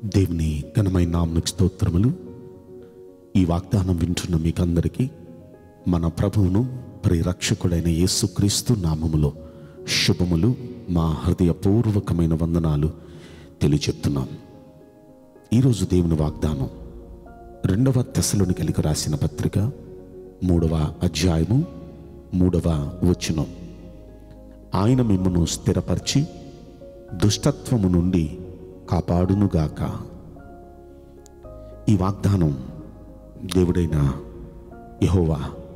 దేవుని ఘనమైన నామనికి స్తోత్రములు ఈ వాగ్దానం వింటున్న మీకందరికీ మన ప్రభువును పరిరక్షకుడైన యేసుక్రీస్తు నామములో శుభములు మా హృదయపూర్వకమైన వందనాలు తెలియచెప్తున్నాం ఈరోజు దేవుని వాగ్దానం రెండవ తెశలోని కలిగి రాసిన పత్రిక మూడవ అధ్యాయము మూడవ వచనం ఆయన మిమ్మను స్థిరపరిచి దుష్టత్వము నుండి కాపాడునుగాక ఈ వాగ్దానం దేవుడైన యహోవా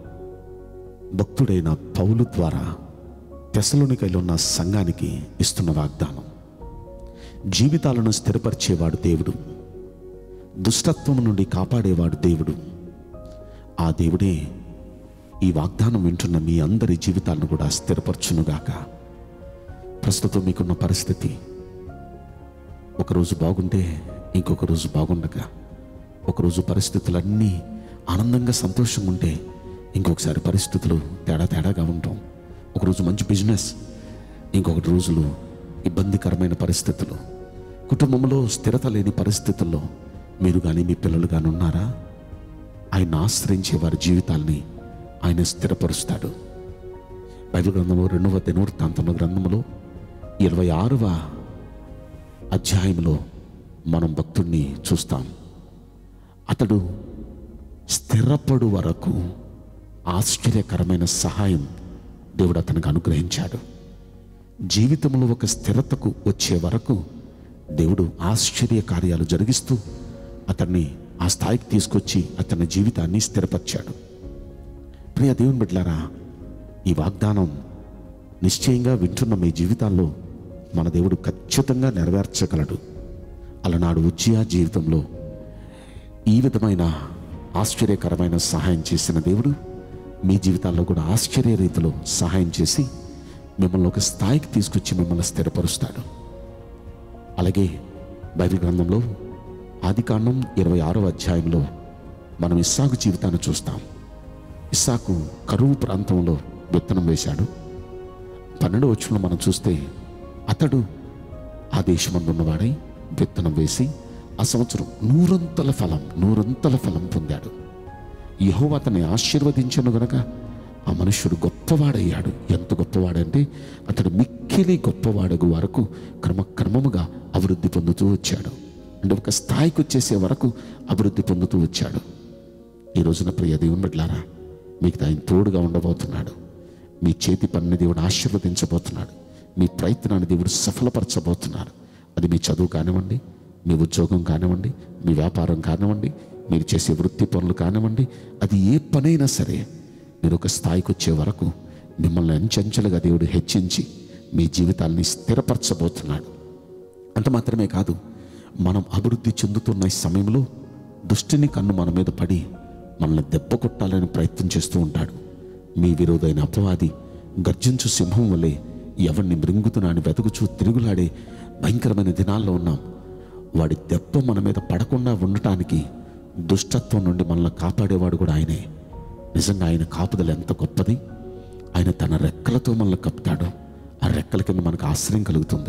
భక్తుడైన పౌలు ద్వారా తెసలోనికైలో ఉన్న సంఘానికి ఇస్తున్న వాగ్దానం జీవితాలను స్థిరపరిచేవాడు దేవుడు దుష్టత్వము నుండి కాపాడేవాడు దేవుడు ఆ దేవుడే ఈ వాగ్దానం వింటున్న మీ అందరి జీవితాలను కూడా స్థిరపరచునుగాక ప్రస్తుతం మీకున్న పరిస్థితి ఒకరోజు బాగుంటే ఇంకొక రోజు బాగుండక ఒకరోజు పరిస్థితులన్నీ ఆనందంగా సంతోషంగా ఉంటే ఇంకొకసారి పరిస్థితులు తేడా తేడాగా ఉంటాం ఒకరోజు మంచి బిజినెస్ ఇంకొకటి రోజులు ఇబ్బందికరమైన పరిస్థితులు కుటుంబంలో స్థిరత లేని పరిస్థితుల్లో మీరు కానీ మీ పిల్లలు కానీ ఉన్నారా ఆయన ఆశ్రయించే వారి జీవితాల్ని ఆయన స్థిరపరుస్తాడు బైబిల్ గ్రంథంలో రెండవ దినవృత్తాంతంలో గ్రంథంలో ఇరవై ఆరవ అధ్యాయంలో మనం భక్తుడిని చూస్తాం అతడు స్థిరపడు వరకు ఆశ్చర్యకరమైన సహాయం దేవుడు అతనికి అనుగ్రహించాడు జీవితంలో ఒక స్థిరతకు వచ్చే వరకు దేవుడు ఆశ్చర్య కార్యాలు జరిగిస్తూ అతన్ని ఆ స్థాయికి తీసుకొచ్చి అతని జీవితాన్ని స్థిరపరిచాడు ప్రియ దేవుని బిడ్డలారా ఈ వాగ్దానం నిశ్చయంగా వింటున్న మీ జీవితాల్లో మన దేవుడు ఖచ్చితంగా నెరవేర్చగలడు అలనాడు ఉజ్జియా జీవితంలో ఈ విధమైన ఆశ్చర్యకరమైన సహాయం చేసిన దేవుడు మీ జీవితాల్లో కూడా ఆశ్చర్య రీతిలో సహాయం చేసి మిమ్మల్ని ఒక స్థాయికి తీసుకొచ్చి మిమ్మల్ని స్థిరపరుస్తాడు అలాగే బైబిల్ గ్రంథంలో ఆదికాండం ఇరవై ఆరవ అధ్యాయంలో మనం ఇస్సాకు జీవితాన్ని చూస్తాం ఇస్సాకు కరువు ప్రాంతంలో విత్తనం వేశాడు పన్నెండు వచ్చంలో మనం చూస్తే అతడు ఆ దేశమందు ఉన్నవాడై విత్తనం వేసి ఆ సంవత్సరం నూరంతల ఫలం నూరంతల ఫలం పొందాడు యహో అతన్ని ఆశీర్వదించను గనక ఆ మనుష్యుడు గొప్పవాడయ్యాడు ఎంత గొప్పవాడంటే అతడు మిక్కిలి గొప్పవాడగు వరకు క్రమక్రమముగా అభివృద్ధి పొందుతూ వచ్చాడు అంటే ఒక స్థాయికి వచ్చేసే వరకు అభివృద్ధి పొందుతూ వచ్చాడు ఈ రోజున ప్రియ దేవుని బిడ్డలారా మీకు ఆయన తోడుగా ఉండబోతున్నాడు మీ చేతి పనిని దేవుడు ఆశీర్వదించబోతున్నాడు మీ ప్రయత్నాన్ని దేవుడు సఫలపరచబోతున్నాడు అది మీ చదువు కానివ్వండి మీ ఉద్యోగం కానివ్వండి మీ వ్యాపారం కానివ్వండి మీరు చేసే వృత్తి పనులు కానివ్వండి అది ఏ పనైనా సరే మీరు ఒక స్థాయికి వచ్చే వరకు మిమ్మల్ని అంచెంచెలుగా దేవుడు హెచ్చించి మీ జీవితాల్ని స్థిరపరచబోతున్నాడు అంత మాత్రమే కాదు మనం అభివృద్ధి చెందుతున్న ఈ సమయంలో దుష్టిని కన్ను మన మీద పడి మనల్ని దెబ్బ కొట్టాలని ప్రయత్నం చేస్తూ ఉంటాడు మీ విరోధైన అపవాది గర్జించు సింహం వలె ఎవరిని మృంగుతున్నాని వెతుకుచూ తిరుగులాడే భయంకరమైన దినాల్లో ఉన్నాం వాడి దెబ్బ మన మీద పడకుండా ఉండటానికి దుష్టత్వం నుండి మనల్ని కాపాడేవాడు కూడా ఆయనే నిజంగా ఆయన కాపుదల ఎంత గొప్పది ఆయన తన రెక్కలతో మనల్ని కప్పుతాడు ఆ రెక్కల కింద మనకు ఆశ్రయం కలుగుతుంది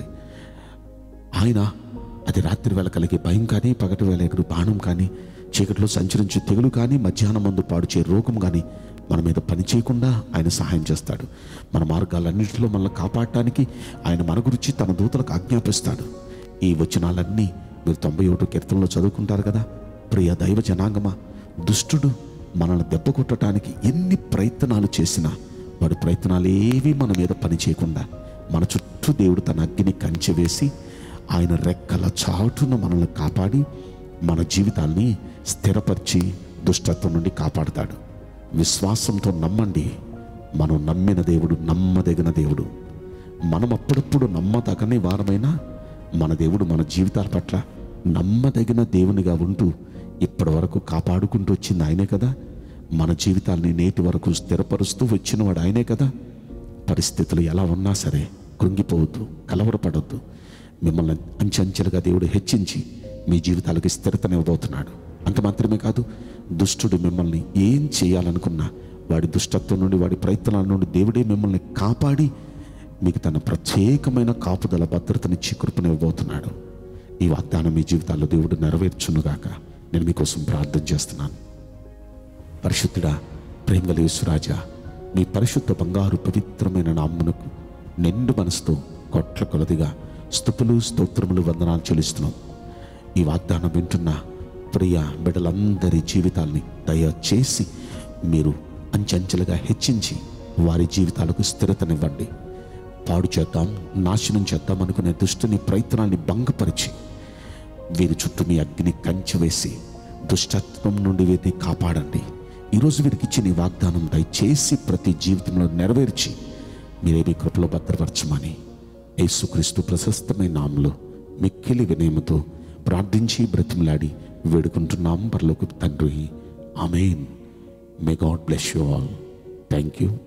ఆయన అది రాత్రి వేళ కలిగే భయం కానీ పగటి వేళ ఎగురు బాణం కానీ చీకటిలో సంచరించే తెగులు కానీ మధ్యాహ్నం మందు పాడుచే రోగం కానీ మన మీద పని చేయకుండా ఆయన సహాయం చేస్తాడు మన మార్గాలన్నింటిలో మనల్ని కాపాడటానికి ఆయన మన గురించి తన దూతలకు ఆజ్ఞాపిస్తాడు ఈ వచనాలన్నీ మీరు తొంభై ఒకటో కీర్తనలో చదువుకుంటారు కదా ప్రియ దైవ జనాంగమా దుష్టుడు మనల్ని దెబ్బ కొట్టడానికి ఎన్ని ప్రయత్నాలు చేసినా వాడి ప్రయత్నాలు ఏవి మన మీద పని చేయకుండా మన చుట్టూ దేవుడు తన అగ్ని కంచె వేసి ఆయన రెక్కల చాటున మనల్ని కాపాడి మన జీవితాల్ని స్థిరపరిచి దుష్టత్వం నుండి కాపాడతాడు విశ్వాసంతో నమ్మండి మనం నమ్మిన దేవుడు నమ్మదగిన దేవుడు మనం అప్పుడప్పుడు నమ్మదగని వారమైనా మన దేవుడు మన జీవితాల పట్ల నమ్మదగిన దేవునిగా ఉంటూ ఇప్పటి వరకు కాపాడుకుంటూ వచ్చింది ఆయనే కదా మన జీవితాల్ని నేటి వరకు స్థిరపరుస్తూ వచ్చినవాడు ఆయనే కదా పరిస్థితులు ఎలా ఉన్నా సరే కృంగిపోవద్దు కలవరపడొద్దు మిమ్మల్ని అంచెంచెలుగా దేవుడు హెచ్చించి మీ జీవితాలకి స్థిరతనివ్వబోతున్నాడు అంత మాత్రమే కాదు దుష్టుడు మిమ్మల్ని ఏం చేయాలనుకున్నా వాడి దుష్టత్వం నుండి వాడి ప్రయత్నాల నుండి దేవుడే మిమ్మల్ని కాపాడి మీకు తన ప్రత్యేకమైన కాపుదల భద్రతనిచ్చి కృపనివ్వబోతున్నాడు ఈ వాగ్దానం మీ జీవితాల్లో దేవుడు నెరవేర్చునుగాక నేను మీకోసం ప్రార్థన చేస్తున్నాను పరిశుద్ధుడా ప్రేమలేసురాజా మీ పరిశుద్ధ బంగారు పవిత్రమైన నామ్మునకు నిండు మనసుతో కొట్ల కొలదిగా స్థుతులు స్తోత్రములు వందనాలు చెల్లిస్తున్నాం ఈ వాగ్దానం వింటున్న ప్రియ బిడ్డలందరి జీవితాల్ని దయచేసి మీరు అంచెంచెలుగా హెచ్చించి వారి జీవితాలకు స్థిరతనివ్వండి పాడు చేద్దాం నాశనం చేద్దాం అనుకునే దుష్టుని ప్రయత్నాన్ని భంగపరిచి వీరి చుట్టూ మీ అగ్ని కంచె వేసి దుష్టత్వం నుండి వీరిని కాపాడండి ఈరోజు వీరికి ఇచ్చిన ఈ వాగ్దానం దయచేసి ప్రతి జీవితంలో నెరవేర్చి మీరే మీ కృపలో భద్రపరచమని యేసుక్రీస్తు ప్రశస్తమైన నామంలో మిక్కిలి వినయముతో ప్రార్థించి బ్రతిమలాడి వేడుకుంటున్నాం పరలోకి తండ్రి amen may God bless you all thank you